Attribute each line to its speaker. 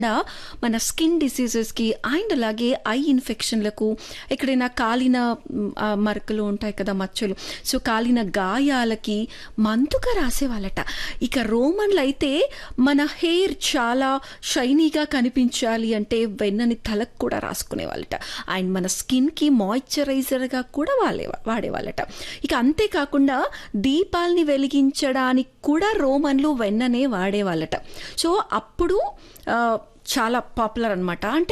Speaker 1: మన స్కిన్ డిసీజెస్కి అండ్ అలాగే ఐ ఇన్ఫెక్షన్లకు ఎక్కడైనా కాలిన మ్, ఆ, మరకలు ఉంటాయి కదా మచ్చలు సో కాలిన గాయాలకి మందుగా రాసేవాళ్ళట ఇక రోమన్లు అయితే మన హెయిర్ చాలా షైనీగా కనిపించాలి అంటే వెన్నని తలకు కూడా రాసుకునేవాళ్ళట అండ్ మన స్కిన్కి మాయిశ్చరైజర్గా కూడా వాడే వాడేవాళ్ళట ఇక అంతేకాకుండా దీపాల్ని వెలిగించడానికి కూడా రోమన్లు వెన్ననే వాడేవాళ్ళట సో అప్పుడు ఆ, చాలా పాపులర్ అనమాట అంటే